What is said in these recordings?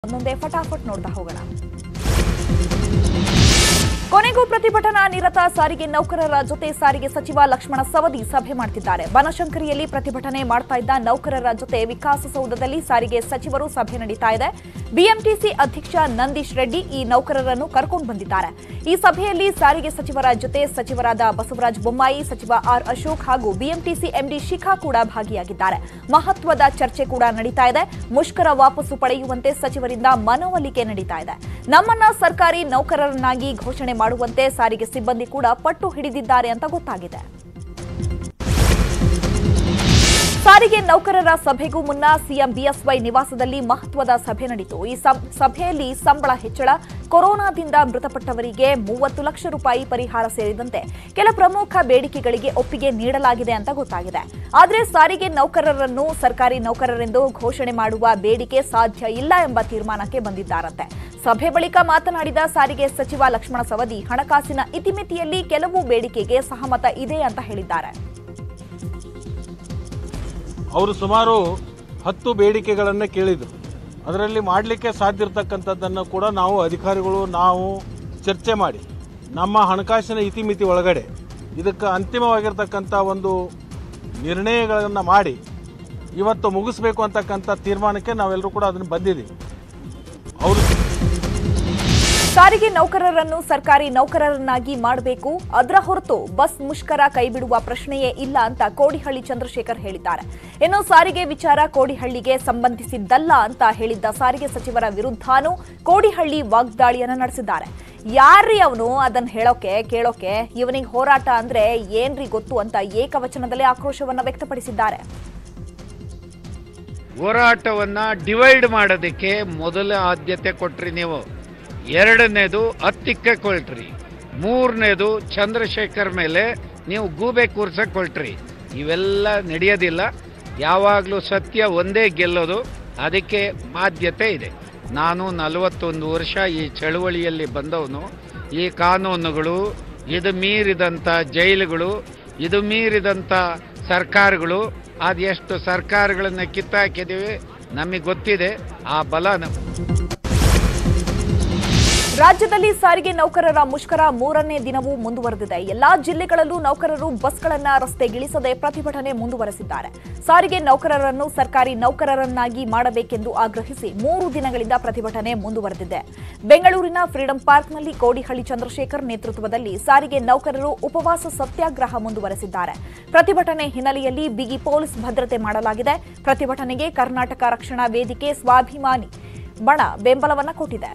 ಒಂದೊಂದೇ ಫಟಾಫಟ್ ನೋಡ್ತಾ ಹೋಗೋಣ ಕೊನೆಗೂ ಪ್ರತಿಭಟನಾ ನಿರತ ಸಾರಿಗೆ ನೌಕರರ ಜೊತೆ ಸಾರಿಗೆ ಸಚಿವ ಲಕ್ಷ್ಮಣ ಸವದಿ ಸಭೆ ಮಾಡ್ತಿದ್ದಾರೆ ಬನಶಂಕರಿಯಲ್ಲಿ ಪ್ರತಿಭಟನೆ ಮಾಡ್ತಾ ಇದ್ದ ನೌಕರರ ಜೊತೆ ವಿಕಾಸಸೌಧದಲ್ಲಿ ಸಾರಿಗೆ ಸಚಿವರು ಸಭೆ ನಡೀತಾ ಇದೆ ಬಿಎಂಟಿಸಿ ಅಧ್ಯಕ್ಷ ನಂದೀಶ್ ರೆಡ್ಡಿ ಈ ನೌಕರರನ್ನು ಕರ್ಕೊಂಡು ಬಂದಿದ್ದಾರೆ ಈ ಸಭೆಯಲ್ಲಿ ಸಾರಿಗೆ ಸಚಿವರ ಜೊತೆ ಸಚಿವರಾದ ಬಸವರಾಜ ಬೊಮ್ಮಾಯಿ ಸಚಿವ ಆರ್ ಅಶೋಕ್ ಹಾಗೂ ಬಿಎಂಟಿಸಿ ಎಂಡಿ ಶಿಖಾ ಕೂಡ ಭಾಗಿಯಾಗಿದ್ದಾರೆ ಮಹತ್ವದ ಚರ್ಚೆ ಕೂಡ ನಡೀತಾ ಇದೆ ಮುಷ್ಕರ ವಾಪಸ್ಸು ಪಡೆಯುವಂತೆ ಸಚಿವರಿಂದ ಮನವೊಲಿಕೆ ನಡೀತಾ ಇದೆ ನಮ್ಮನ್ನ ಸರ್ಕಾರಿ ನೌಕರರನ್ನಾಗಿ ಘೋಷಣೆ ಮಾಡುವಂತೆ ಸಾರಿಗೆ ಸಿಬ್ಬಂದಿ ಕೂಡ ಪಟ್ಟು ಹಿಡಿದಿದ್ದಾರೆ ಅಂತ ಗೊತ್ತಾಗಿದೆ ಸಾರಿಗೆ ನೌಕರರ ಸಭೆಗೂ ಮುನ್ನ ಸಿಎಂ ಬಿಎಸ್ವೈ ನಿವಾಸದಲ್ಲಿ ಮಹತ್ವದ ಸಭೆ ನಡೆಯಿತು ಈ ಸಂ- ಸಭೆಯಲ್ಲಿ ಸಂಬಳ ಹೆಚ್ಚಳ ಕೊರೋನಾದಿಂದ ಮೃತಪಟ್ಟವರಿಗೆ ಮೂವತ್ತು ಲಕ್ಷ ರೂಪಾಯಿ ಪರಿಹಾರ ಸೇರಿದಂತೆ ಕೆಲ ಪ್ರಮುಖ ಬೇಡಿಕೆಗಳಿಗೆ ಒಪ್ಪಿಗೆ ನೀಡಲಾಗಿದೆ ಅಂತ ಗೊತ್ತಾಗಿದೆ ಆದರೆ ಸಾರಿಗೆ ನೌಕರರನ್ನು ಸರ್ಕಾರಿ ನೌಕರರೆಂದು ಘೋಷಣೆ ಮಾಡುವ ಬೇಡಿಕೆ ಸಾಧ್ಯ ಇಲ್ಲ ಎಂಬ ತೀರ್ಮಾನಕ್ಕೆ ಬಂದಿದ್ದಾರಂತೆ ಸಭೆ ಬಳಿಕ ಮಾತನಾಡಿದ ಸಾರಿಗೆ ಸಚಿವ ಲಕ್ಷ್ಮಣ ಸವದಿ ಹಣಕಾಸಿನ ಇತಿಮಿತಿಯಲ್ಲಿ ಕೆಲವು ಬೇಡಿಕೆಗೆ ಸಹಮತ ಇದೆ ಅಂತ ಹೇಳಿದ್ದಾರೆ ಅವರು ಸುಮಾರು ಹತ್ತು ಬೇಡಿಕೆಗಳನ್ನು ಕೇಳಿದರು ಅದರಲ್ಲಿ ಮಾಡಲಿಕ್ಕೆ ಸಾಧ್ಯ ಇರತಕ್ಕಂಥದ್ದನ್ನು ಕೂಡ ನಾವು ಅಧಿಕಾರಿಗಳು ನಾವು ಚರ್ಚೆ ಮಾಡಿ ನಮ್ಮ ಹಣಕಾಸಿನ ಇತಿಮಿತಿ ಒಳಗಡೆ ಇದಕ್ಕೆ ಅಂತಿಮವಾಗಿರ್ತಕ್ಕಂಥ ಒಂದು ನಿರ್ಣಯಗಳನ್ನು ಮಾಡಿ ಇವತ್ತು ಮುಗಿಸ್ಬೇಕು ಅಂತಕ್ಕಂಥ ತೀರ್ಮಾನಕ್ಕೆ ನಾವೆಲ್ಲರೂ ಕೂಡ ಅದನ್ನು ಬಂದಿದ್ದೀವಿ ಅವರು ಸಾರಿಗೆ ನೌಕರರನ್ನು ಸರ್ಕಾರಿ ನೌಕರರನ್ನಾಗಿ ಮಾಡಬೇಕು ಅದರ ಹೊರತು ಬಸ್ ಮುಷ್ಕರ ಕೈಬಿಡುವ ಪ್ರಶ್ನೆಯೇ ಇಲ್ಲ ಅಂತ ಕೋಡಿಹಳ್ಳಿ ಚಂದ್ರಶೇಖರ್ ಹೇಳಿದ್ದಾರೆ ಇನ್ನು ಸಾರಿಗೆ ವಿಚಾರ ಕೋಡಿಹಳ್ಳಿಗೆ ಸಂಬಂಧಿಸಿದ್ದಲ್ಲ ಅಂತ ಹೇಳಿದ್ದ ಸಾರಿಗೆ ಸಚಿವರ ವಿರುದ್ಧನೂ ಕೋಡಿಹಳ್ಳಿ ವಾಗ್ದಾಳಿಯನ್ನ ನಡೆಸಿದ್ದಾರೆ ಯಾರ್ರೀ ಅವನು ಅದನ್ನ ಹೇಳೋಕೆ ಕೇಳೋಕೆ ಇವನಿಗೆ ಹೋರಾಟ ಅಂದ್ರೆ ಏನ್ರಿ ಗೊತ್ತು ಅಂತ ಏಕವಚನದಲ್ಲೇ ಆಕ್ರೋಶವನ್ನ ವ್ಯಕ್ತಪಡಿಸಿದ್ದಾರೆ ಹೋರಾಟವನ್ನ ಡಿವೈಡ್ ಮಾಡೋದಕ್ಕೆ ಮೊದಲ ಆದ್ಯತೆ ಕೊಟ್ರಿ ನೀವು ಎರಡನೇದು ಹತ್ತಿಕ್ಕೆ ಕೊಳ್ಟ್ರಿ ಮೂರನೇದು ಚಂದ್ರಶೇಖರ್ ಮೇಲೆ ನೀವು ಗೂಬೆ ಕೂರ್ಸಕ್ ಕೊಳ್ಟ್ರಿ ಇವೆಲ್ಲ ನಡೆಯೋದಿಲ್ಲ ಯಾವಾಗಲೂ ಸತ್ಯ ಒಂದೇ ಗೆಲ್ಲೋದು ಅದಕ್ಕೆ ಆದ್ಯತೆ ಇದೆ ನಾನು ನಲವತ್ತೊಂದು ವರ್ಷ ಈ ಚಳುವಳಿಯಲ್ಲಿ ಬಂದವನು ಈ ಕಾನೂನುಗಳು ಇದು ಮೀರಿದಂಥ ಜೈಲುಗಳು ಇದು ಮೀರಿದಂಥ ಸರ್ಕಾರಗಳು ಅದೆಷ್ಟು ಸರ್ಕಾರಗಳನ್ನ ಕಿತ್ತಾಕಿದ್ದೀವಿ ನಮಗೆ ಗೊತ್ತಿದೆ ಆ ಬಲ ನಮ್ಮ ರಾಜ್ಯದಲ್ಲಿ ಸಾರಿಗೆ ನೌಕರರ ಮುಷ್ಕರ ಮೂರನೇ ದಿನವೂ ಮುಂದುವರೆದಿದೆ ಎಲ್ಲಾ ಜಿಲ್ಲೆಗಳಲ್ಲೂ ನೌಕರರು ಬಸ್ಗಳನ್ನ ರಸ್ತೆಗಿಳಿಸದೆ ಪ್ರತಿಭಟನೆ ಮುಂದುವರೆಸಿದ್ದಾರೆ ಸಾರಿಗೆ ನೌಕರರನ್ನು ಸರ್ಕಾರಿ ನೌಕರರನ್ನಾಗಿ ಮಾಡಬೇಕೆಂದು ಆಗ್ರಹಿಸಿ ಮೂರು ದಿನಗಳಿಂದ ಪ್ರತಿಭಟನೆ ಮುಂದುವರೆದಿದೆ ಬೆಂಗಳೂರಿನ ಫ್ರೀಡಂ ಪಾರ್ಕ್ನಲ್ಲಿ ಕೋಡಿಹಳ್ಳಿ ಚಂದ್ರಶೇಖರ್ ನೇತೃತ್ವದಲ್ಲಿ ಸಾರಿಗೆ ನೌಕರರು ಉಪವಾಸ ಸತ್ಯಾಗ್ರಹ ಮುಂದುವರೆಸಿದ್ದಾರೆ ಪ್ರತಿಭಟನೆ ಹಿನ್ನೆಲೆಯಲ್ಲಿ ಬಿಗಿ ಪೊಲೀಸ್ ಭದ್ರತೆ ಮಾಡಲಾಗಿದೆ ಪ್ರತಿಭಟನೆಗೆ ಕರ್ನಾಟಕ ರಕ್ಷಣಾ ವೇದಿಕೆ ಸ್ವಾಭಿಮಾನಿ ಬಣ ಬೆಂಬಲವನ್ನ ಕೊಟ್ಟಿದೆ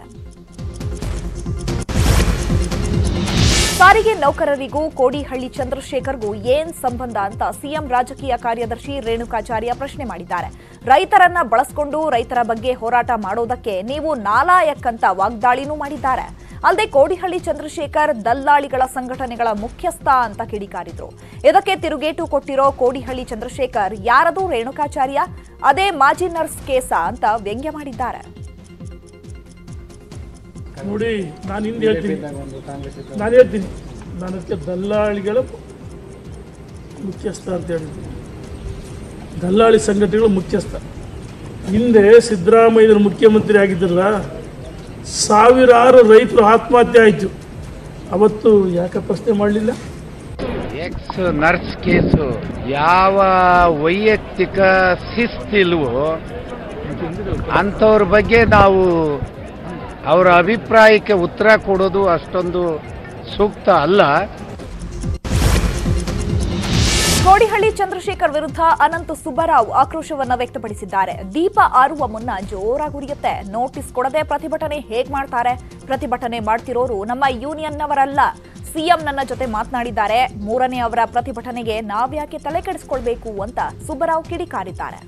ಸಾರಿಗೆ ನೌಕರರಿಗೂ ಕೋಡಿಹಳ್ಳಿ ಚಂದ್ರಶೇಖರ್ಗೂ ಏನ್ ಸಂಬಂಧ ಅಂತ ಸಿಎಂ ರಾಜಕೀಯ ಕಾರ್ಯದರ್ಶಿ ರೇಣುಕಾಚಾರ್ಯ ಪ್ರಶ್ನೆ ಮಾಡಿದ್ದಾರೆ ರೈತರನ್ನ ಬಳಸ್ಕೊಂಡು ರೈತರ ಬಗ್ಗೆ ಹೋರಾಟ ಮಾಡೋದಕ್ಕೆ ನೀವು ನಾಲಾಯಕ್ ಅಂತ ವಾಗ್ದಾಳಿನೂ ಮಾಡಿದ್ದಾರೆ ಅಲ್ಲದೆ ಕೋಡಿಹಳ್ಳಿ ಚಂದ್ರಶೇಖರ್ ದಲ್ಲಾಳಿಗಳ ಸಂಘಟನೆಗಳ ಮುಖ್ಯಸ್ಥ ಅಂತ ಕಿಡಿಕಾರಿದ್ರು ಇದಕ್ಕೆ ತಿರುಗೇಟು ಕೊಟ್ಟಿರೋ ಕೋಡಿಹಳ್ಳಿ ಚಂದ್ರಶೇಖರ್ ಯಾರದು ರೇಣುಕಾಚಾರ್ಯ ಅದೇ ಮಾಜಿ ನರ್ಸ್ ಕೇಸ ಅಂತ ವ್ಯಂಗ್ಯ ಮಾಡಿದ್ದಾರೆ ನೋಡಿ ನಾನು ಹಿಂದೆ ಹೇಳ್ತೀನಿ ನಾನು ಹೇಳ್ತೀನಿ ನಾನು ಅದಕ್ಕೆ ದಲ್ಲಾಳಿಗಳ ಮುಖ್ಯಸ್ಥ ಅಂತ ಹೇಳಿದ್ದೀನಿ ದಲ್ಲಾಳಿ ಸಂಘಟನೆಗಳ ಮುಖ್ಯಸ್ಥ ಹಿಂದೆ ಸಿದ್ದರಾಮಯ್ಯನ ಮುಖ್ಯಮಂತ್ರಿ ಆಗಿದ್ರಲ್ಲ ಸಾವಿರಾರು ರೈತರು ಆತ್ಮಹತ್ಯೆ ಆಯಿತು ಅವತ್ತು ಯಾಕೆ ಪ್ರಶ್ನೆ ಮಾಡಲಿಲ್ಲ ಎಕ್ಸ್ ನರ್ಸ್ ಕೇಸು ಯಾವ ವೈಯಕ್ತಿಕ ಶಿಸ್ತಿಲ್ವೋ ಅಂಥವ್ರ ಬಗ್ಗೆ ನಾವು ಅವರ ಅಭಿಪ್ರಾಯಕ್ಕೆ ಉತ್ತರ ಕೊಡೋದು ಅಷ್ಟೊಂದು ಸೂಕ್ತ ಅಲ್ಲ ಕೋಡಿಹಳ್ಳಿ ಚಂದ್ರಶೇಖರ್ ವಿರುದ್ಧ ಅನಂತ ಸುಬ್ಬರಾವ್ ಆಕ್ರೋಶವನ್ನ ವ್ಯಕ್ತಪಡಿಸಿದ್ದಾರೆ ದೀಪ ಆರುವ ಮುನ್ನ ಜೋರಾಗಿ ಉರಿಯುತ್ತೆ ನೋಟಿಸ್ ಕೊಡದೆ ಪ್ರತಿಭಟನೆ ಹೇಗ್ ಮಾಡ್ತಾರೆ ಪ್ರತಿಭಟನೆ ಮಾಡ್ತಿರೋರು ನಮ್ಮ ಯೂನಿಯನ್ನವರಲ್ಲ ಸಿಎಂ ನನ್ನ ಜೊತೆ ಮಾತನಾಡಿದ್ದಾರೆ ಮೂರನೇ ಅವರ ಪ್ರತಿಭಟನೆಗೆ ನಾವ್ಯಾಕೆ ತಲೆ ಕೆಡಿಸ್ಕೊಳ್ಬೇಕು ಅಂತ ಸುಬ್ಬರಾವ್ ಕಿಡಿಕಾರಿದ್ದಾರೆ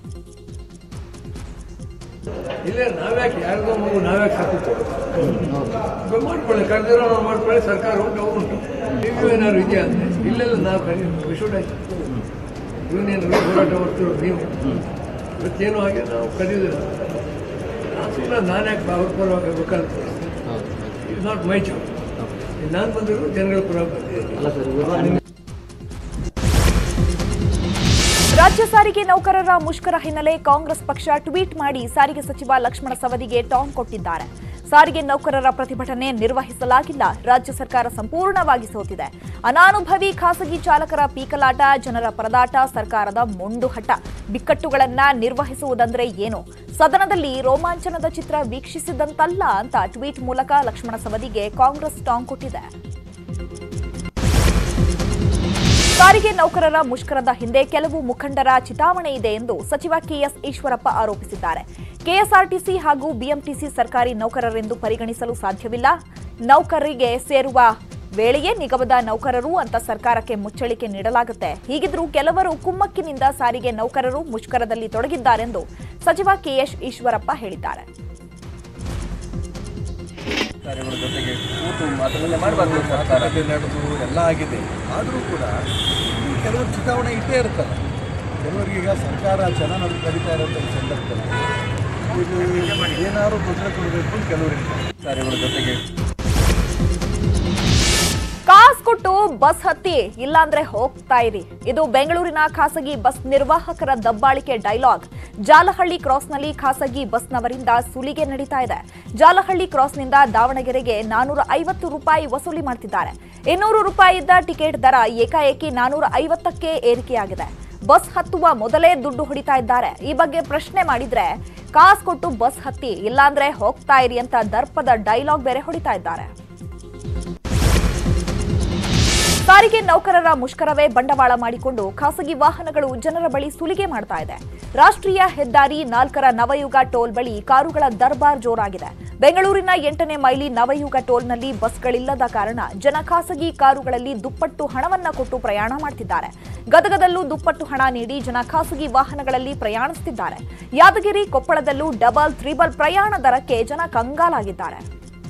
ಇಲ್ಲೇ ನಾವ್ಯಾಕೆ ಯಾರಿಗೋ ಮಗು ನಾವ್ಯಾಕೆ ಹಾಕುತ್ತೆ ಮಾಡ್ಕೊಳ್ಳಿ ಕರೆದಿರೋ ನಾವು ಮಾಡ್ಕೊಳ್ಳಿ ಸರ್ಕಾರ ಉಂಟು ಅವ್ರು ಉಂಟು ನೀವು ಏನಾದ್ರು ಇದೆಯಾ ಅಂದರೆ ಇಲ್ಲೆಲ್ಲ ನಾವು ಕರಿ ವಿಶುಡ್ ಆಯ್ತು ಯೂನಿಯನ್ ಹೋರಾಟ ಮಾಡ್ತಿರೋ ನೀವು ಇವತ್ತೇನು ಹಾಗೆ ನಾವು ಕರೆಯೋದಿಲ್ಲ ನಾನು ಸುಮ್ಮನೆ ನಾನು ಯಾಕೆ ಅವ್ರ ಪರವಾಗಿ ಬೇಕಾದ್ರೆ ಇಟ್ಸ್ ನಾಟ್ ಮೈ ಜಾಬ್ ನಾನು ಬಂದಿರೋ ಜನಗಳ ಪರವಾಗಿ ಬಂದಿದ್ದೀನಿ ರಾಜ್ಯ ಸಾರಿಗೆ ನೌಕರರ ಮುಷ್ಕರ ಹಿನ್ನೆಲೆ ಕಾಂಗ್ರೆಸ್ ಪಕ್ಷ ಟ್ವೀಟ್ ಮಾಡಿ ಸಾರಿಗೆ ಸಚಿವ ಲಕ್ಷ್ಮಣ ಸವದಿಗೆ ಟಾಂಗ್ ಕೊಟ್ಟಿದ್ದಾರೆ ಸಾರಿಗೆ ನೌಕರರ ಪ್ರತಿಭಟನೆ ನಿರ್ವಹಿಸಲಾಗಿಲ್ಲ ರಾಜ್ಯ ಸರ್ಕಾರ ಸಂಪೂರ್ಣವಾಗಿ ಸೋತಿದೆ ಅನಾನುಭವಿ ಖಾಸಗಿ ಚಾಲಕರ ಪೀಕಲಾಟ ಜನರ ಪರದಾಟ ಸರ್ಕಾರದ ಮೊಂಡುಹಟ ಬಿಕ್ಕಟ್ಟುಗಳನ್ನ ನಿರ್ವಹಿಸುವುದಂದ್ರೆ ಏನು ಸದನದಲ್ಲಿ ರೋಮಾಂಚನದ ಚಿತ್ರ ವೀಕ್ಷಿಸಿದಂತಲ್ಲ ಅಂತ ಟ್ವೀಟ್ ಮೂಲಕ ಲಕ್ಷ್ಮಣ ಸವದಿಗೆ ಕಾಂಗ್ರೆಸ್ ಟಾಂಗ್ ಕೊಟ್ಟಿದೆ ಸಾರಿಗೆ ನೌಕರರ ಮುಷ್ಕರದ ಹಿಂದೆ ಕೆಲವು ಮುಖಂಡರ ಚಿತಾವಣೆ ಇದೆ ಎಂದು ಸಚಿವ ಕೆಎಸ್ ಈಶ್ವರಪ್ಪ ಆರೋಪಿಸಿದ್ದಾರೆ ಕೆಎಸ್ಆರ್ಟಿಸಿ ಹಾಗೂ ಬಿಎಂಟಿಸಿ ಸರ್ಕಾರಿ ನೌಕರರೆಂದು ಪರಿಗಣಿಸಲು ಸಾಧ್ಯವಿಲ್ಲ ನೌಕರರಿಗೆ ಸೇರುವ ವೇಳೆಯೇ ನಿಗಮದ ನೌಕರರು ಅಂತ ಸರ್ಕಾರಕ್ಕೆ ಮುಚ್ಚಳಿಕೆ ನೀಡಲಾಗುತ್ತೆ ಹೀಗಿದ್ರೂ ಕೆಲವರು ಕುಮ್ಮಕ್ಕಿನಿಂದ ಸಾರಿಗೆ ನೌಕರರು ಮುಷ್ಕರದಲ್ಲಿ ತೊಡಗಿದ್ದಾರೆಂದು ಸಚಿವ ಕೆಎಸ್ ಈಶ್ವರಪ್ಪ ಹೇಳಿದ್ದಾರೆ ಕಾರ್ಯಗಳ ಜೊತೆಗೆ ಕೂತು ಮಾತುಕತೆ ಮಾಡಬಾರ್ದು ಸರ್ಕಾರ ನಡೆದು ಎಲ್ಲ ಆಗಿದೆ ಆದರೂ ಕೂಡ ಈ ಕೆಲವರು ಚುನಾವಣೆ ಇದ್ದೇ ಇರ್ತಲ್ಲ ಕೆಲವರಿಗೀಗ ಸರ್ಕಾರ ಜನ ನಮ್ಗೆ ಕರೀತಾ ಇರೋಂಥ ಈ ಸಂದರ್ಭದಲ್ಲಿ ಇದು ಏನಾದ್ರು ತೊಂದರೆ ಕೊಡಬೇಕು ಅಂತ ಕೆಲವರು ಇರ್ತಾರೆ ಕಾರ್ಯಗಳ ಜೊತೆಗೆ ಕಾಸ್ ಕೊಟ್ಟು ಬಸ್ ಹತ್ತಿ ಇಲ್ಲಾಂದ್ರೆ ಹೋಗ್ತಾ ಇರಿ ಇದು ಬೆಂಗಳೂರಿನ ಖಾಸಗಿ ಬಸ್ ನಿರ್ವಾಹಕರ ದಬ್ಬಾಳಿಕೆ ಡೈಲಾಗ್ ಜಾಲಹಳ್ಳಿ ಕ್ರಾಸ್ನಲ್ಲಿ ಖಾಸಗಿ ಬಸ್ನವರಿಂದ ಸುಲಿಗೆ ನಡೀತಾ ಇದೆ ಜಾಲಹಳ್ಳಿ ಕ್ರಾಸ್ನಿಂದ ದಾವಣಗೆರೆಗೆ ನಾನೂರ ಐವತ್ತು ರೂಪಾಯಿ ವಸೂಲಿ ಮಾಡ್ತಿದ್ದಾರೆ ಇನ್ನೂರು ರೂಪಾಯಿ ಇದ್ದ ಟಿಕೆಟ್ ದರ ಏಕಾಏಕಿ ನಾನೂರ ಐವತ್ತಕ್ಕೆ ಏರಿಕೆಯಾಗಿದೆ ಬಸ್ ಹತ್ತುವ ಮೊದಲೇ ದುಡ್ಡು ಹೊಡಿತಾ ಇದ್ದಾರೆ ಈ ಬಗ್ಗೆ ಪ್ರಶ್ನೆ ಮಾಡಿದ್ರೆ ಕಾಸ್ ಕೊಟ್ಟು ಬಸ್ ಹತ್ತಿ ಇಲ್ಲಾಂದ್ರೆ ಹೋಗ್ತಾ ಇರಿ ಅಂತ ದರ್ಪದ ಡೈಲಾಗ್ ಬೇರೆ ಹೊಡಿತಾ ಇದ್ದಾರೆ ಸಾರಿಗೆ ನೌಕರರ ಮುಷ್ಕರವೇ ಬಂಡವಾಳ ಮಾಡಿಕೊಂಡು ಖಾಸಗಿ ವಾಹನಗಳು ಜನರ ಬಳಿ ಸುಲಿಗೆ ಮಾಡ್ತಾ ಇದೆ ರಾಷ್ಟ್ರೀಯ ಹೆದ್ದಾರಿ ನಾಲ್ಕರ ನವಯುಗ ಟೋಲ್ ಬಳಿ ಕಾರುಗಳ ದರ್ಬಾರ್ ಜೋರಾಗಿದೆ ಬೆಂಗಳೂರಿನ ಎಂಟನೇ ಮೈಲಿ ನವಯುಗ ಟೋಲ್ನಲ್ಲಿ ಬಸ್ಗಳಿಲ್ಲದ ಕಾರಣ ಜನ ಖಾಸಗಿ ಕಾರುಗಳಲ್ಲಿ ದುಪ್ಪಟ್ಟು ಹಣವನ್ನ ಕೊಟ್ಟು ಪ್ರಯಾಣ ಮಾಡ್ತಿದ್ದಾರೆ ಗದಗದಲ್ಲೂ ದುಪ್ಪಟ್ಟು ಹಣ ನೀಡಿ ಜನ ಖಾಸಗಿ ವಾಹನಗಳಲ್ಲಿ ಪ್ರಯಾಣಿಸುತ್ತಿದ್ದಾರೆ ಯಾದಗಿರಿ ಕೊಪ್ಪಳದಲ್ಲೂ ಡಬಲ್ ತ್ರಿಬಲ್ ಪ್ರಯಾಣ ದರಕ್ಕೆ ಜನ ಕಂಗಾಲಾಗಿದ್ದಾರೆ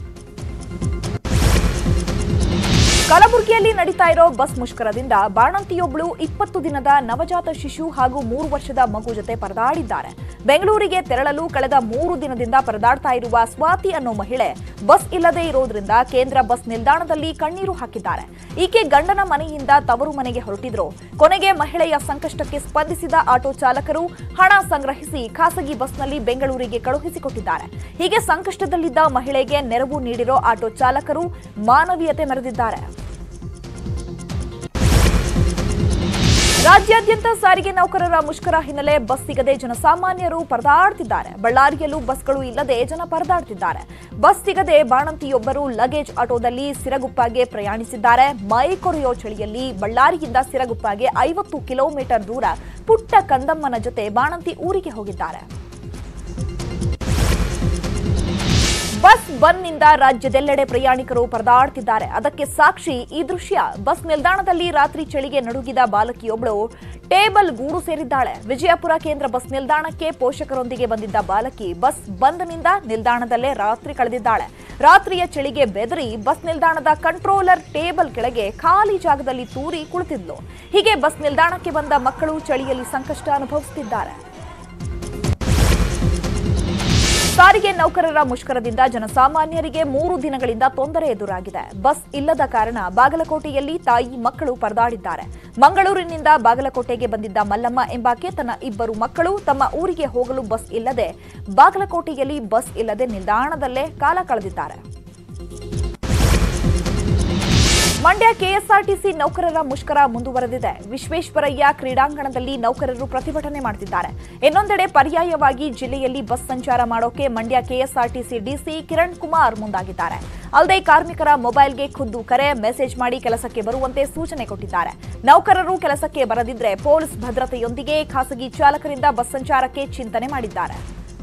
ಕಲಬುರಗಿಯಲ್ಲಿ ನಡೀತಾ ಇರೋ ಬಸ್ ಮುಷ್ಕರದಿಂದ ಬಾಣಂತಿಯೊಬ್ಬಳು ಇಪ್ಪತ್ತು ದಿನದ ನವಜಾತ ಶಿಶು ಹಾಗೂ ಮೂರು ವರ್ಷದ ಮಗು ಜೊತೆ ಪರದಾಡಿದ್ದಾರೆ ಬೆಂಗಳೂರಿಗೆ ತೆರಳಲು ಕಳೆದ ಮೂರು ದಿನದಿಂದ ಪರದಾಡ್ತಾ ಇರುವ ಸ್ವಾತಿ ಅನ್ನೋ ಮಹಿಳೆ ಬಸ್ ಇಲ್ಲದೆ ಇರೋದ್ರಿಂದ ಕೇಂದ್ರ ಬಸ್ ನಿಲ್ದಾಣದಲ್ಲಿ ಕಣ್ಣೀರು ಹಾಕಿದ್ದಾರೆ ಈಕೆ ಗಂಡನ ಮನೆಯಿಂದ ತವರು ಮನೆಗೆ ಹೊರಟಿದ್ರು ಕೊನೆಗೆ ಮಹಿಳೆಯ ಸಂಕಷ್ಟಕ್ಕೆ ಸ್ಪಂದಿಸಿದ ಆಟೋ ಚಾಲಕರು ಹಣ ಸಂಗ್ರಹಿಸಿ ಖಾಸಗಿ ಬಸ್ನಲ್ಲಿ ಬೆಂಗಳೂರಿಗೆ ಕಳುಹಿಸಿಕೊಟ್ಟಿದ್ದಾರೆ ಹೀಗೆ ಸಂಕಷ್ಟದಲ್ಲಿದ್ದ ಮಹಿಳೆಗೆ ನೆರವು ನೀಡಿರೋ ಆಟೋ ಚಾಲಕರು ಮಾನವೀಯತೆ ಮೆರೆದಿದ್ದಾರೆ ರಾಜ್ಯಾದ್ಯಂತ ಸಾರಿಗೆ ನೌಕರರ ಮುಷ್ಕರ ಹಿನ್ನೆಲೆ ಬಸ್ ಸಿಗದೆ ಜನಸಾಮಾನ್ಯರು ಪರದಾಡ್ತಿದ್ದಾರೆ ಬಳ್ಳಾರಿಯಲ್ಲೂ ಬಸ್ಗಳು ಇಲ್ಲದೆ ಜನ ಪರದಾಡ್ತಿದ್ದಾರೆ ಬಸ್ ಸಿಗದೆ ಬಾಣಂತಿಯೊಬ್ಬರು ಲಗೇಜ್ ಆಟೋದಲ್ಲಿ ಸಿರಗುಪ್ಪಗೆ ಪ್ರಯಾಣಿಸಿದ್ದಾರೆ ಮೈ ಕೊರೆಯೋ ಚಳಿಯಲ್ಲಿ ಬಳ್ಳಾರಿಯಿಂದ ಸಿರಗುಪ್ಪಗೆ ಐವತ್ತು ಕಿಲೋಮೀಟರ್ ದೂರ ಪುಟ್ಟ ಕಂದಮ್ಮನ ಜೊತೆ ಬಾಣಂತಿ ಊರಿಗೆ ಹೋಗಿದ್ದಾರೆ ಬಸ್ ಬಂದ್ನಿಂದ ರಾಜ್ಯದೆಲ್ಲೆಡೆ ಪ್ರಯಾಣಿಕರು ಪರದಾಡ್ತಿದ್ದಾರೆ ಅದಕ್ಕೆ ಸಾಕ್ಷಿ ಈ ದೃಶ್ಯ ಬಸ್ ನಿಲ್ದಾಣದಲ್ಲಿ ರಾತ್ರಿ ಚಳಿಗೆ ನಡುಗಿದ ಬಾಲಕಿಯೊಬ್ಬಳು ಟೇಬಲ್ ಗೂಡು ಸೇರಿದ್ದಾಳೆ ವಿಜಯಪುರ ಕೇಂದ್ರ ಬಸ್ ನಿಲ್ದಾಣಕ್ಕೆ ಪೋಷಕರೊಂದಿಗೆ ಬಂದಿದ್ದ ಬಾಲಕಿ ಬಸ್ ಬಂದ್ನಿಂದ ನಿಲ್ದಾಣದಲ್ಲೇ ರಾತ್ರಿ ಕಳೆದಿದ್ದಾಳೆ ರಾತ್ರಿಯ ಚಳಿಗೆ ಬೆದರಿ ಬಸ್ ನಿಲ್ದಾಣದ ಕಂಟ್ರೋಲರ್ ಟೇಬಲ್ ಕೆಳಗೆ ಖಾಲಿ ಜಾಗದಲ್ಲಿ ತೂರಿ ಕುಳಿತಿದ್ಲು ಹೀಗೆ ಬಸ್ ನಿಲ್ದಾಣಕ್ಕೆ ಬಂದ ಮಕ್ಕಳು ಚಳಿಯಲ್ಲಿ ಸಂಕಷ್ಟ ಅನುಭವಿಸುತ್ತಿದ್ದಾರೆ ಸಾರಿಗೆ ನೌಕರರ ಮುಷ್ಕರದಿಂದ ಜನಸಾಮಾನ್ಯರಿಗೆ ಮೂರು ದಿನಗಳಿಂದ ತೊಂದರೆ ಎದುರಾಗಿದೆ ಬಸ್ ಇಲ್ಲದ ಕಾರಣ ಬಾಗಲಕೋಟೆಯಲ್ಲಿ ತಾಯಿ ಮಕ್ಕಳು ಪರದಾಡಿದ್ದಾರೆ ಮಂಗಳೂರಿನಿಂದ ಬಾಗಲಕೋಟೆಗೆ ಬಂದಿದ್ದ ಮಲ್ಲಮ್ಮ ಎಂಬಾಕೆ ತನ್ನ ಇಬ್ಬರು ಮಕ್ಕಳು ತಮ್ಮ ಊರಿಗೆ ಹೋಗಲು ಬಸ್ ಇಲ್ಲದೆ ಬಾಗಲಕೋಟೆಯಲ್ಲಿ ಬಸ್ ಇಲ್ಲದೆ ನಿಲ್ದಾಣದಲ್ಲೇ ಕಾಲ ಕಳೆದಿದ್ದಾರೆ ಮಂಡ್ಯ ಕೆಎಸ್ಆರ್ಟಿಸಿ ನೌಕರರ ಮುಷ್ಕರ ಮುಂದುವರೆದಿದೆ ವಿಶ್ವೇಶ್ವರಯ್ಯ ಕ್ರೀಡಾಂಗಣದಲ್ಲಿ ನೌಕರರು ಪ್ರತಿಭಟನೆ ಮಾಡುತ್ತಿದ್ದಾರೆ ಇನ್ನೊಂದೆಡೆ ಪರ್ಯಾಯವಾಗಿ ಜಿಲ್ಲೆಯಲ್ಲಿ ಬಸ್ ಸಂಚಾರ ಮಾಡೋಕೆ ಮಂಡ್ಯ ಕೆಎಸ್ಆರ್ಟಿಸಿ ಡಿಸಿ ಕಿರಣ್ ಕುಮಾರ್ ಮುಂದಾಗಿದ್ದಾರೆ ಅಲ್ಲದೆ ಕಾರ್ಮಿಕರ ಮೊಬೈಲ್ಗೆ ಖುದ್ದು ಕರೆ ಮೆಸೇಜ್ ಮಾಡಿ ಕೆಲಸಕ್ಕೆ ಬರುವಂತೆ ಸೂಚನೆ ಕೊಟ್ಟಿದ್ದಾರೆ ನೌಕರರು ಕೆಲಸಕ್ಕೆ ಬರದಿದ್ರೆ ಪೊಲೀಸ್ ಭದ್ರತೆಯೊಂದಿಗೆ ಖಾಸಗಿ ಚಾಲಕರಿಂದ ಬಸ್ ಸಂಚಾರಕ್ಕೆ ಚಿಂತನೆ ಮಾಡಿದ್ದಾರೆ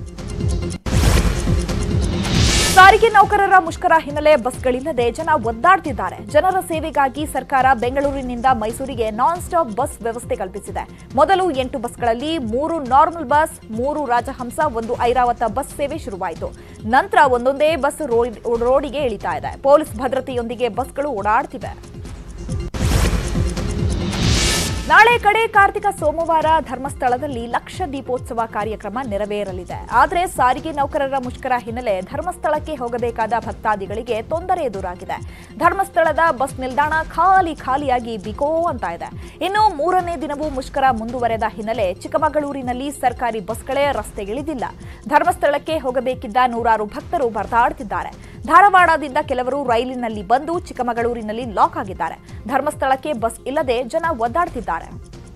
ಸಾರಿಗೆ ನೌಕರರ ಮುಷ್ಕರ ಹಿನ್ನೆಲೆ ಬಸ್ಗಳಿಲ್ಲದೆ ಜನ ಒದ್ದಾಡ್ತಿದ್ದಾರೆ ಜನರ ಸೇವೆಗಾಗಿ ಸರ್ಕಾರ ಬೆಂಗಳೂರಿನಿಂದ ಮೈಸೂರಿಗೆ ನಾನ್ ಸ್ಟಾಪ್ ಬಸ್ ವ್ಯವಸ್ಥೆ ಕಲ್ಪಿಸಿದೆ ಮೊದಲು ಎಂಟು ಬಸ್ಗಳಲ್ಲಿ ಮೂರು ನಾರ್ಮಲ್ ಬಸ್ ಮೂರು ರಾಜಹಂಸ ಒಂದು ಐರಾವತ ಬಸ್ ಸೇವೆ ಶುರುವಾಯಿತು ನಂತರ ಒಂದೊಂದೇ ಬಸ್ ರೋಡ್- ರೋಡಿಗೆ ಇಳಿತಾ ಇದೆ ಪೊಲೀಸ್ ಭದ್ರತೆಯೊಂದಿಗೆ ಬಸ್ಗಳು ಓಡಾಡ್ತಿವೆ ನಾಳೆ ಕಡೆ ಕಾರ್ತಿಕ ಸೋಮವಾರ ಧರ್ಮಸ್ಥಳದಲ್ಲಿ ಲಕ್ಷ ದೀಪೋತ್ಸವ ಕಾರ್ಯಕ್ರಮ ನೆರವೇರಲಿದೆ ಆದರೆ ಸಾರಿಗೆ ನೌಕರರ ಮುಷ್ಕರ ಹಿನ್ನೆಲೆ ಧರ್ಮಸ್ಥಳಕ್ಕೆ ಹೋಗಬೇಕಾದ ಭಕ್ತಾದಿಗಳಿಗೆ ತೊಂದರೆ ಎದುರಾಗಿದೆ ಧರ್ಮಸ್ಥಳದ ಬಸ್ ನಿಲ್ದಾಣ ಖಾಲಿ ಖಾಲಿಯಾಗಿ ಬಿಕೋ ಅಂತ ಇದೆ ಇನ್ನು ಮೂರನೇ ದಿನವೂ ಮುಷ್ಕರ ಮುಂದುವರೆದ ಹಿನ್ನೆಲೆ ಚಿಕ್ಕಮಗಳೂರಿನಲ್ಲಿ ಸರ್ಕಾರಿ ಬಸ್ಗಳೇ ರಸ್ತೆಗಿಳಿದಿಲ್ಲ ಧರ್ಮಸ್ಥಳಕ್ಕೆ ಹೋಗಬೇಕಿದ್ದ ನೂರಾರು ಭಕ್ತರು ಬರದಾಡುತ್ತಿದ್ದಾರೆ ಧಾರವಾಡದಿಂದ ಕೆಲವರು ರೈಲಿನಲ್ಲಿ ಬಂದು ಚಿಕ್ಕಮಗಳೂರಿನಲ್ಲಿ ಲಾಕ್ ಆಗಿದ್ದಾರೆ ಧರ್ಮಸ್ಥಳಕ್ಕೆ ಬಸ್ ಇಲ್ಲದೆ ಜನ ಒದ್ದಾಡ್ತಿದ್ದಾರೆ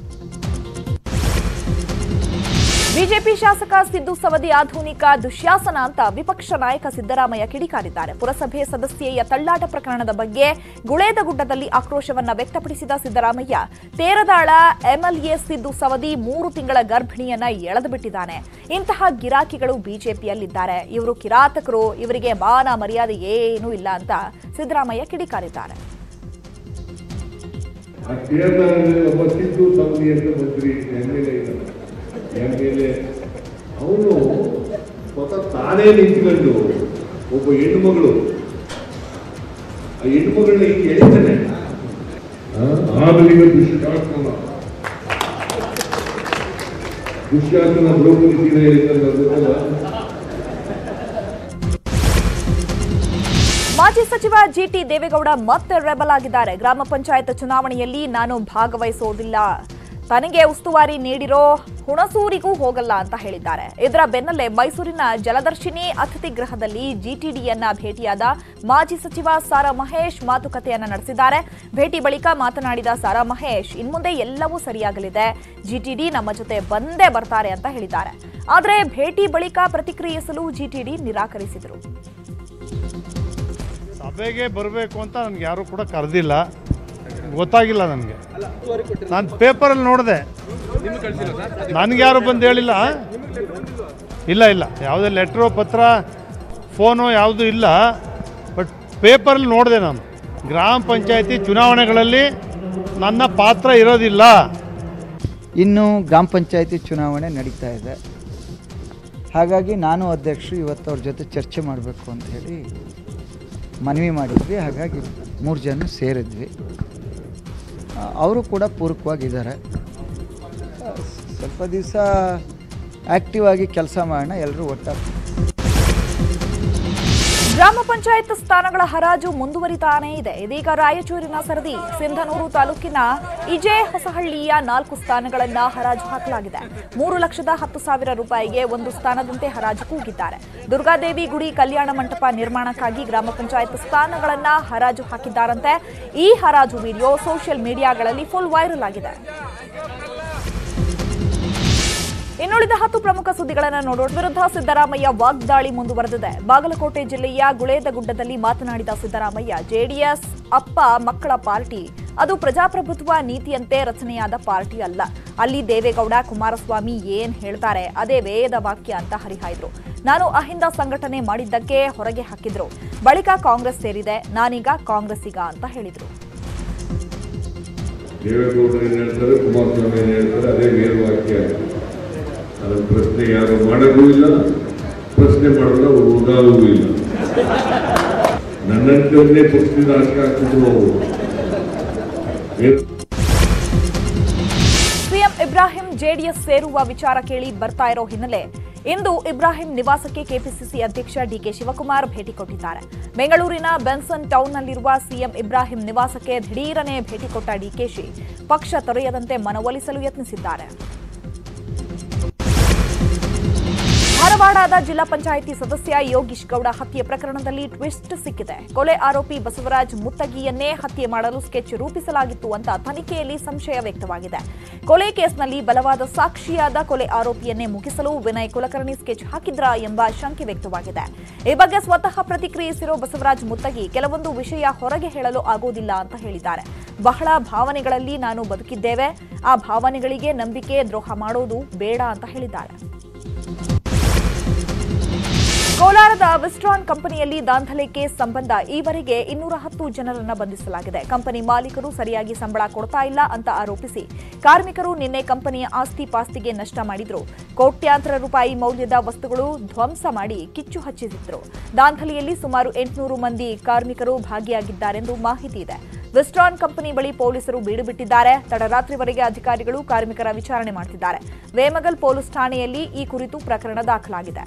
ಬಿಜೆಪಿ ಶಾಸಕ ಸಿದ್ದು ಸವದಿ ಆಧುನಿಕ ದುಶ್ಯಾಸನ ಅಂತ ವಿಪಕ್ಷ ನಾಯಕ ಸಿದ್ದರಾಮಯ್ಯ ಕಿಡಿಕಾರಿದ್ದಾರೆ ಪುರಸಭೆ ಸದಸ್ಯೆಯ ತಳ್ಳಾಟ ಪ್ರಕರಣದ ಬಗ್ಗೆ ಗುಳೇದಗುಡ್ಡದಲ್ಲಿ ಆಕ್ರೋಶವನ್ನ ವ್ಯಕ್ತಪಡಿಸಿದ ಸಿದ್ದರಾಮಯ್ಯ ತೇರದಾಳ ಎಂಎಲ್ಎ ಸಿದ್ದು ಸವದಿ ಮೂರು ತಿಂಗಳ ಗರ್ಭಿಣಿಯನ್ನ ಎಳೆದು ಬಿಟ್ಟಿದ್ದಾನೆ ಇಂತಹ ಗಿರಾಕಿಗಳು ಬಿಜೆಪಿಯಲ್ಲಿದ್ದಾರೆ ಇವರು ಕಿರಾತಕರು ಇವರಿಗೆ ಮಾನ ಮರ್ಯಾದೆ ಏನೂ ಇಲ್ಲ ಅಂತ ಸಿದ್ದರಾಮಯ್ಯ ಕಿಡಿಕಾರಿದ್ದಾರೆ ಆ ಕೇರಳದಲ್ಲಿ ಒಬ್ಬ ಸಿದ್ದು ಸೌದಿ ಅಂತ ಮಂತ್ರಿ ಎಮ್ ಎಲ್ ಎ ಇದ್ದಾನೆ ಎಮ್ ಎಲ್ ಎ ಅವನು ಸ್ವತಃ ತಾನೇ ನಿಂತ್ಕೊಂಡು ಒಬ್ಬ ಹೆಣ್ಣುಮಗಳು ಆ ಹೆಣ್ಣುಮಗಳನ್ನ ಹಿಂಗೆ ಎಳಿತಾನೆ ಆ, ಆಧುನಿಕ ದುಶ್ಯಾಸನ ದುಶ್ಯಾಸನ ದ್ರೌಪದಿ ಸೀರೆ ಹೇಳಿದ್ದಲ್ಲ ಗೊತ್ತಲ್ಲ ಮಾಜಿ ಸಚಿವ ಜಿಟಿ ದೇವೇಗೌಡ ಮತ್ತೆ ರೆಬಲ್ ಆಗಿದ್ದಾರೆ ಗ್ರಾಮ ಪಂಚಾಯತ್ ಚುನಾವಣೆಯಲ್ಲಿ ನಾನು ಭಾಗವಹಿಸೋದಿಲ್ಲ ತನಗೆ ಉಸ್ತುವಾರಿ ನೀಡಿರೋ ಹುಣಸೂರಿಗೂ ಹೋಗಲ್ಲ ಅಂತ ಹೇಳಿದ್ದಾರೆ ಇದರ ಬೆನ್ನಲ್ಲೇ ಮೈಸೂರಿನ ಜಲದರ್ಶಿನಿ ಅತಿಥಿ ಗೃಹದಲ್ಲಿ ಜಿಟಿಡಿಯನ್ನ ಭೇಟಿಯಾದ ಮಾಜಿ ಸಚಿವ ಸಾರಾ ಮಹೇಶ್ ಮಾತುಕತೆಯನ್ನ ನಡೆಸಿದ್ದಾರೆ ಭೇಟಿ ಬಳಿಕ ಮಾತನಾಡಿದ ಸಾರಾ ಮಹೇಶ್ ಇನ್ಮುಂದೆ ಎಲ್ಲವೂ ಸರಿಯಾಗಲಿದೆ ಜಿಟಿಡಿ ನಮ್ಮ ಜೊತೆ ಬಂದೇ ಬರ್ತಾರೆ ಅಂತ ಹೇಳಿದ್ದಾರೆ ಆದರೆ ಭೇಟಿ ಬಳಿಕ ಪ್ರತಿಕ್ರಿಯಿಸಲು ಜಿಟಿಡಿ ನಿರಾಕರಿಸಿದರು ಸಭೆಗೆ ಬರಬೇಕು ಅಂತ ನನಗೆ ಯಾರೂ ಕೂಡ ಕರೆದಿಲ್ಲ ಗೊತ್ತಾಗಿಲ್ಲ ನನಗೆ ನಾನು ಪೇಪರಲ್ಲಿ ನೋಡಿದೆ ನನಗೆ ಯಾರು ಬಂದು ಹೇಳಿಲ್ಲ ಇಲ್ಲ ಇಲ್ಲ ಯಾವುದೇ ಲೆಟ್ರು ಪತ್ರ ಫೋನು ಯಾವುದೂ ಇಲ್ಲ ಬಟ್ ಪೇಪರಲ್ಲಿ ನೋಡಿದೆ ನಾನು ಗ್ರಾಮ ಪಂಚಾಯತಿ ಚುನಾವಣೆಗಳಲ್ಲಿ ನನ್ನ ಪಾತ್ರ ಇರೋದಿಲ್ಲ ಇನ್ನು ಗ್ರಾಮ ಪಂಚಾಯತಿ ಚುನಾವಣೆ ನಡೀತಾ ಇದೆ ಹಾಗಾಗಿ ನಾನು ಅಧ್ಯಕ್ಷರು ಇವತ್ತು ಅವ್ರ ಜೊತೆ ಚರ್ಚೆ ಮಾಡಬೇಕು ಅಂತ ಹೇಳಿ ಮನವಿ ಮಾಡಿದ್ವಿ ಹಾಗಾಗಿ ಮೂರು ಜನ ಸೇರಿದ್ವಿ ಆ, ಅವರು ಕೂಡ ಪೂರಕವಾಗಿದ್ದಾರೆ ಆ, ಸ್ವಲ್ಪ ದಿವಸ ಆ್ಯಕ್ಟಿವ್ ಆಗಿ ಕೆಲಸ ಮಾಡೋಣ ಎಲ್ಲರೂ ಒಟ್ಟಾಗಿ ಗ್ರಾಮ ಪಂಚಾಯತ್ ಸ್ಥಾನಗಳ ಹರಾಜು ಮುಂದುವರಿತಾನೇ ಇದೆ ಇದೀಗ ರಾಯಚೂರಿನ ಸರದಿ ಸಿಂಧನೂರು ತಾಲೂಕಿನ ಇಜೆ ಹೊಸಹಳ್ಳಿಯ ನಾಲ್ಕು ಸ್ಥಾನಗಳನ್ನ ಹರಾಜು ಹಾಕಲಾಗಿದೆ ಮೂರು ಲಕ್ಷದ ಹತ್ತು ಸಾವಿರ ರೂಪಾಯಿಗೆ ಒಂದು ಸ್ಥಾನದಂತೆ ಹರಾಜು ಕೂಗಿದ್ದಾರೆ ದುರ್ಗಾದೇವಿ ಗುಡಿ ಕಲ್ಯಾಣ ಮಂಟಪ ನಿರ್ಮಾಣಕ್ಕಾಗಿ ಗ್ರಾಮ ಪಂಚಾಯತ್ ಸ್ಥಾನಗಳನ್ನ ಹರಾಜು ಹಾಕಿದ್ದಾರಂತೆ ಈ ಹರಾಜು ವಿಡಿಯೋ ಸೋಷಿಯಲ್ ಮೀಡಿಯಾಗಳಲ್ಲಿ ಫುಲ್ ವೈರಲ್ ಆಗಿದೆ ಇನ್ನುಳಿದ ಹತ್ತು ಪ್ರಮುಖ ಸುದ್ದಿಗಳನ್ನು ನೋಡೋಣ ವಿರುದ್ಧ ಸಿದ್ದರಾಮಯ್ಯ ವಾಗ್ದಾಳಿ ಮುಂದುವರೆದಿದೆ ಬಾಗಲಕೋಟೆ ಜಿಲ್ಲೆಯ ಗುಳೇದಗುಡ್ಡದಲ್ಲಿ ಮಾತನಾಡಿದ ಸಿದ್ದರಾಮಯ್ಯ ಜೆಡಿಎಸ್ ಅಪ್ಪ ಮಕ್ಕಳ ಪಾರ್ಟಿ ಅದು ಪ್ರಜಾಪ್ರಭುತ್ವ ನೀತಿಯಂತೆ ರಚನೆಯಾದ ಪಾರ್ಟಿ ಅಲ್ಲ ಅಲ್ಲಿ ದೇವೇಗೌಡ ಕುಮಾರಸ್ವಾಮಿ ಏನ್ ಹೇಳ್ತಾರೆ ಅದೇ ವೇದ ವಾಕ್ಯ ಅಂತ ಹರಿಹಾಯ್ದ್ರು ನಾನು ಅಹಿಂದ ಸಂಘಟನೆ ಮಾಡಿದ್ದಕ್ಕೆ ಹೊರಗೆ ಹಾಕಿದ್ರು ಬಳಿಕ ಕಾಂಗ್ರೆಸ್ ಸೇರಿದೆ ನಾನೀಗ ಕಾಂಗ್ರೆಸ್ಸಿಗ ಅಂತ ಹೇಳಿದ್ರು ದೇವೇಗೌಡರು ಏನು ಹೇಳ್ತಾರೆ ಕುಮಾರಸ್ವಾಮಿ ಏನು ಹೇಳ್ತಾರೆ ಅದೇ ವೇದವಾಕ್ಯ ಅದರ ಪ್ರಶ್ನೆ ಯಾರು ಮಾಡೋದು ಇಲ್ಲ ಪ್ರಶ್ನೆ ಮಾಡೋದು ಅವರು ಉದಾರವೂ ಇಲ್ಲ ನನ್ನಂತವನ್ನೇ ಪಕ್ಷದಿಂದ ಆಚೆ ಹಾಕಿದ್ರು ಅವರು ವೇದ ಸಿಎಂ ಇಬ್ರಾಹಿಂ ಜೆಡಿಎಸ್ ಸೇರುವ ವಿಚಾರ ಕೇಳಿ ಬರ್ತಾ ಇರೋ ಹಿನ್ನೆಲೆ ಇಂದು ಇಬ್ರಾಹಿಂ ನಿವಾಸಕ್ಕೆ ಕೆಪಿಸಿಸಿ ಅಧ್ಯಕ್ಷ ಡಿಕೆ ಶಿವಕುಮಾರ್ ಭೇಟಿ ಕೊಟ್ಟಿದ್ದಾರೆ ಬೆಂಗಳೂರಿನ ಬೆನ್ಸನ್ ಟೌನ್ನಲ್ಲಿರುವ ಸಿಎಂ ಇಬ್ರಾಹಿಂ ನಿವಾಸಕ್ಕೆ ದಿಢೀರನೆ ಭೇಟಿ ಕೊಟ್ಟ ಡಿಕೆಶಿ ಪಕ್ಷ ತೊರೆಯದಂತೆ ಮನವೊಲಿಸಲು ಯತ್ನಿಸಿದ್ದಾರೆ ಧಾರವಾಡದ ಜಿಲ್ಲಾ ಪಂಚಾಯಿತಿ ಸದಸ್ಯ ಯೋಗೀಶ್ ಗೌಡ ಹತ್ಯೆ ಪ್ರಕರಣದಲ್ಲಿ ಟ್ವಿಸ್ಟ್ ಸಿಕ್ಕಿದೆ ಕೊಲೆ ಆರೋಪಿ ಬಸವರಾಜ್ ಮುತ್ತಗಿಯನ್ನೇ ಹತ್ಯೆ ಮಾಡಲು ಸ್ಕೆಚ್ ರೂಪಿಸಲಾಗಿತ್ತು ಅಂತ ತನಿಖೆಯಲ್ಲಿ ಸಂಶಯ ವ್ಯಕ್ತವಾಗಿದೆ ಕೊಲೆ ಕೇಸ್ನಲ್ಲಿ ಬಲವಾದ ಸಾಕ್ಷಿಯಾದ ಕೊಲೆ ಆರೋಪಿಯನ್ನೇ ಮುಗಿಸಲು ವಿನಯ್ ಕುಲಕರ್ಣಿ ಸ್ಕೆಚ್ ಹಾಕಿದ್ರಾ ಎಂಬ ಶಂಕೆ ವ್ಯಕ್ತವಾಗಿದೆ ಈ ಬಗ್ಗೆ ಸ್ವತಃ ಪ್ರತಿಕ್ರಿಯಿಸಿರೋ ಬಸವರಾಜ್ ಮುತ್ತಗಿ ಕೆಲವೊಂದು ವಿಷಯ ಹೊರಗೆ ಹೇಳಲು ಆಗೋದಿಲ್ಲ ಅಂತ ಹೇಳಿದ್ದಾರೆ ಬಹಳ ಭಾವನೆಗಳಲ್ಲಿ ನಾನು ಬದುಕಿದ್ದೇವೆ ಆ ಭಾವನೆಗಳಿಗೆ ನಂಬಿಕೆ ದ್ರೋಹ ಮಾಡೋದು ಬೇಡ ಅಂತ ಹೇಳಿದ್ದಾರೆ ಕೋಲಾರದ ವಿಸ್ಟ್ರಾನ್ ಕಂಪನಿಯಲ್ಲಿ ದಾಂಧಲೆ ಕೇಸ್ ಸಂಬಂಧ ಈವರೆಗೆ ಇನ್ನೂರ ಹತ್ತು ಜನರನ್ನ ಬಂಧಿಸಲಾಗಿದೆ ಕಂಪನಿ ಮಾಲೀಕರು ಸರಿಯಾಗಿ ಸಂಬಳ ಕೊಡ್ತಾ ಇಲ್ಲ ಅಂತ ಆರೋಪಿಸಿ ಕಾರ್ಮಿಕರು ನಿನ್ನೆ ಕಂಪನಿಯ ಆಸ್ತಿ ಪಾಸ್ತಿಗೆ ನಷ್ಟ ಮಾಡಿದ್ರು ಕೋಟ್ಯಾಂತರ ರೂಪಾಯಿ ಮೌಲ್ಯದ ವಸ್ತುಗಳು ಧ್ವಂಸ ಮಾಡಿ ಕಿಚ್ಚು ಹಚ್ಚಿಸಿದ್ರು ದಾಂಧಲೆಯಲ್ಲಿ ಸುಮಾರು ಎಂಟುನೂರು ಮಂದಿ ಕಾರ್ಮಿಕರು ಭಾಗಿಯಾಗಿದ್ದಾರೆಂದು ಮಾಹಿತಿ ಇದೆ ವಿಸ್ಟ್ರಾನ್ ಕಂಪನಿ ಬಳಿ ಪೊಲೀಸರು ಬೀಡು ಬಿಟ್ಟಿದ್ದಾರೆ ತಡರಾತ್ರಿವರೆಗೆ ಅಧಿಕಾರಿಗಳು ಕಾರ್ಮಿಕರ ವಿಚಾರಣೆ ಮಾಡುತ್ತಿದ್ದಾರೆ ವೇಮಗಲ್ ಪೊಲೀಸ್ ಠಾಣೆಯಲ್ಲಿ ಈ ಕುರಿತು ಪ್ರಕರಣ ದಾಖಲಾಗಿದೆ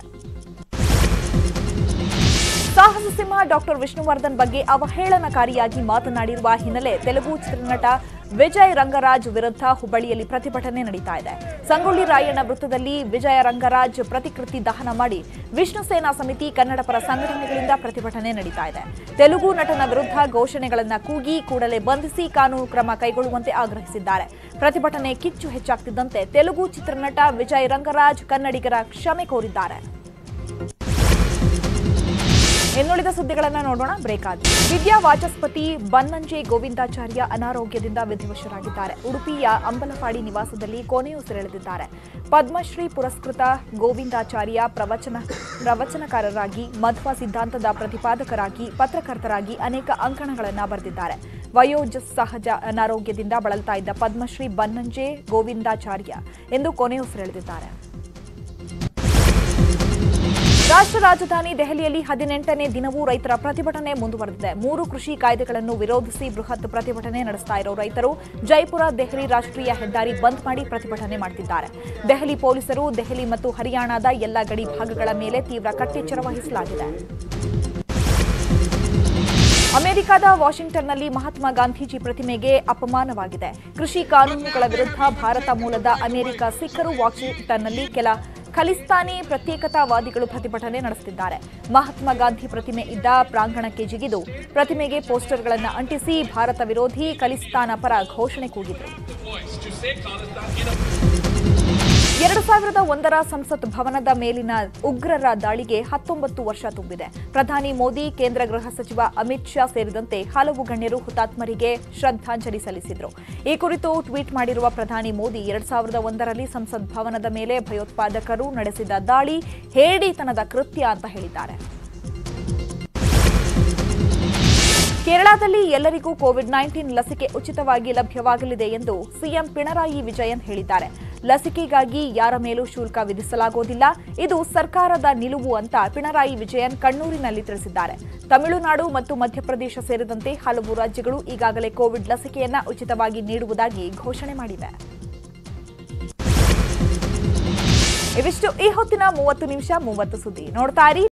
ಸಾಹಸ ಸಿಂಹ ಡಾಕ್ಟರ್ ವಿಷ್ಣುವರ್ಧನ್ ಬಗ್ಗೆ ಅವಹೇಳನಕಾರಿಯಾಗಿ ಮಾತನಾಡಿರುವ ಹಿನ್ನೆಲೆ ತೆಲುಗು ಚಿತ್ರನಟ ವಿಜಯ್ ರಂಗರಾಜ್ ವಿರುದ್ಧ ಹುಬ್ಬಳ್ಳಿಯಲ್ಲಿ ಪ್ರತಿಭಟನೆ ನಡೀತಾ ಇದೆ ಸಂಗೊಳ್ಳಿ ರಾಯಣ್ಣ ವೃತ್ತದಲ್ಲಿ ವಿಜಯ ರಂಗರಾಜ್ ಪ್ರತಿಕೃತಿ ದಹನ ಮಾಡಿ ವಿಷ್ಣು ಸೇನಾ ಸಮಿತಿ ಕನ್ನಡ ಪರ ಸಂಘಟನೆಗಳಿಂದ ಪ್ರತಿಭಟನೆ ನಡೀತಾ ಇದೆ ತೆಲುಗು ನಟನ ವಿರುದ್ಧ ಘೋಷಣೆಗಳನ್ನ ಕೂಗಿ ಕೂಡಲೇ ಬಂಧಿಸಿ ಕಾನೂನು ಕ್ರಮ ಕೈಗೊಳ್ಳುವಂತೆ ಆಗ್ರಹಿಸಿದ್ದಾರೆ ಪ್ರತಿಭಟನೆ ಕಿಚ್ಚು ಹೆಚ್ಚಾಗ್ತಿದ್ದಂತೆ ತೆಲುಗು ಚಿತ್ರನಟ ವಿಜಯ್ ರಂಗರಾಜ್ ಕನ್ನಡಿಗರ ಕ್ಷಮೆ ಕೋರಿದ್ದಾರೆ ಇನ್ನುಳಿದ ಸುದ್ದಿಗಳನ್ನ ನೋಡೋಣ ಬ್ರೇಕ್ ಆದ ವಿದ್ಯಾ ವಾಚಸ್ಪತಿ ಬನ್ನಂಜೆ ಗೋವಿಂದಾಚಾರ್ಯ ಅನಾರೋಗ್ಯದಿಂದ ವಿಧಿವಶರಾಗಿದ್ದಾರೆ ಉಡುಪಿಯ ಅಂಬಲಪಾಡಿ ನಿವಾಸದಲ್ಲಿ ಕೊನೆಯುಸಿರೆಳೆದಿದ್ದಾರೆ ಪದ್ಮಶ್ರೀ ಪುರಸ್ಕೃತ ಗೋವಿಂದಾಚಾರ್ಯ ಪ್ರವಚನ ಪ್ರವಚನಕಾರರಾಗಿ ಮಧ್ವ ಸಿದ್ಧಾಂತದ ಪ್ರತಿಪಾದಕರಾಗಿ ಪತ್ರಕರ್ತರಾಗಿ ಅನೇಕ ಅಂಕಣಗಳನ್ನು ಬರೆದಿದ್ದಾರೆ ವಯೋಜ ಸಹಜ ಅನಾರೋಗ್ಯದಿಂದ ಬಳಲ್ತಾ ಇದ್ದ ಪದ್ಮಶ್ರೀ ಬನ್ನಂಜೆ ಗೋವಿಂದಾಚಾರ್ಯ ಎಂದು ಕೊನೆಯುಸಿರೆಳೆದಿದ್ದಾರೆ ರಾಷ್ಟ್ರ ರಾಜಧಾನಿ ದೆಹಲಿಯಲ್ಲಿ ಹದಿನೆಂಟನೇ ದಿನವೂ ರೈತರ ಪ್ರತಿಭಟನೆ ಮುಂದುವರೆದಿದೆ ಮೂರು ಕೃಷಿ ಕಾಯ್ದೆಗಳನ್ನು ವಿರೋಧಿಸಿ ಬೃಹತ್ ಪ್ರತಿಭಟನೆ ನಡೆಸ್ತಾ ಇರೋ ರೈತರು ಜೈಪುರ ದೆಹಲಿ ರಾಷ್ಟ್ರೀಯ ಹೆದ್ದಾರಿ ಬಂದ್ ಮಾಡಿ ಪ್ರತಿಭಟನೆ ಮಾಡುತ್ತಿದ್ದಾರೆ ದೆಹಲಿ ಪೊಲೀಸರು ದೆಹಲಿ ಮತ್ತು ಹರಿಯಾಣದ ಎಲ್ಲ ಗಡಿ ಭಾಗಗಳ ಮೇಲೆ ತೀವ್ರ ಕಟ್ಟೆಚ್ಚರ ವಹಿಸಲಾಗಿದೆ ಅಮೆರಿಕದ ವಾಷಿಂಗ್ಟನ್ನಲ್ಲಿ ಮಹಾತ್ಮ ಗಾಂಧೀಜಿ ಪ್ರತಿಮೆಗೆ ಅಪಮಾನವಾಗಿದೆ ಕೃಷಿ ಕಾನೂನುಗಳ ವಿರುದ್ಧ ಭಾರತ ಮೂಲದ ಅಮೆರಿಕ ಸಿಖ್ಖರು ವಾಷಿಂಗ್ಟನ್ನಲ್ಲಿ ಕೆಲ ಖಲಿಸ್ತಾನಿ ಪ್ರತ್ಯೇಕತಾವಾದಿಗಳು ಪ್ರತಿಭಟನೆ ನಡೆಸುತ್ತಿದ್ದಾರೆ ಮಹಾತ್ಮ ಗಾಂಧಿ ಪ್ರತಿಮೆ ಇದ್ದ ಪ್ರಾಂಗಣಕ್ಕೆ ಜಿಗಿದು ಪ್ರತಿಮೆಗೆ ಪೋಸ್ಟರ್ಗಳನ್ನು ಅಂಟಿಸಿ ಭಾರತ ವಿರೋಧಿ ಖಲಿಸ್ತಾನ ಪರ ಘೋಷಣೆ ಕೂಗಿದರು ಎರಡು ಸಾವಿರದ ಒಂದರ ಸಂಸತ್ ಭವನದ ಮೇಲಿನ ಉಗ್ರರ ದಾಳಿಗೆ ಹತ್ತೊಂಬತ್ತು ವರ್ಷ ತುಂಬಿದೆ ಪ್ರಧಾನಿ ಮೋದಿ ಕೇಂದ್ರ ಗೃಹ ಸಚಿವ ಅಮಿತ್ ಶಾ ಸೇರಿದಂತೆ ಹಲವು ಗಣ್ಯರು ಹುತಾತ್ಮರಿಗೆ ಶ್ರದ್ಧಾಂಜಲಿ ಸಲ್ಲಿಸಿದರು ಈ ಕುರಿತು ಟ್ವೀಟ್ ಮಾಡಿರುವ ಪ್ರಧಾನಿ ಮೋದಿ ಎರಡ್ ಸಾವಿರದ ಒಂದರಲ್ಲಿ ಸಂಸತ್ ಭವನದ ಮೇಲೆ ಭಯೋತ್ಪಾದಕರು ನಡೆಸಿದ ದಾಳಿ ಹೇಡಿತನದ ಕೃತ್ಯ ಅಂತ ಹೇಳಿದ್ದಾರೆ ಕೇರಳದಲ್ಲಿ ಎಲ್ಲರಿಗೂ ಕೋವಿಡ್ ನೈನ್ಟೀನ್ ಲಸಿಕೆ ಉಚಿತವಾಗಿ ಲಭ್ಯವಾಗಲಿದೆ ಎಂದು ಸಿಎಂ ಪಿಣರಾಯಿ ವಿಜಯನ್ ಹೇಳಿದ್ದಾರೆ ಲಸಿಕೆಗಾಗಿ ಯಾರ ಮೇಲೂ ಶುಲ್ಕ ವಿಧಿಸಲಾಗುವುದಿಲ್ಲ ಇದು ಸರ್ಕಾರದ ನಿಲುವು ಅಂತ ಪಿಣರಾಯಿ ವಿಜಯನ್ ಕಣ್ಣೂರಿನಲ್ಲಿ ತಿಳಿಸಿದ್ದಾರೆ ತಮಿಳುನಾಡು ಮತ್ತು ಮಧ್ಯಪ್ರದೇಶ ಸೇರಿದಂತೆ ಹಲವು ರಾಜ್ಯಗಳು ಈಗಾಗಲೇ ಕೋವಿಡ್ ಲಸಿಕೆಯನ್ನ ಉಚಿತವಾಗಿ ನೀಡುವುದಾಗಿ ಘೋಷಣೆ ಮಾಡಿವೆ ಇವಿಷ್ಟು ಈ ಹೊತ್ತಿನ ಮೂವತ್ತು ನಿಮಿಷ ಮೂವತ್ತು ಸುದ್ದಿ ನೋಡ್ತಾ ಇರಿ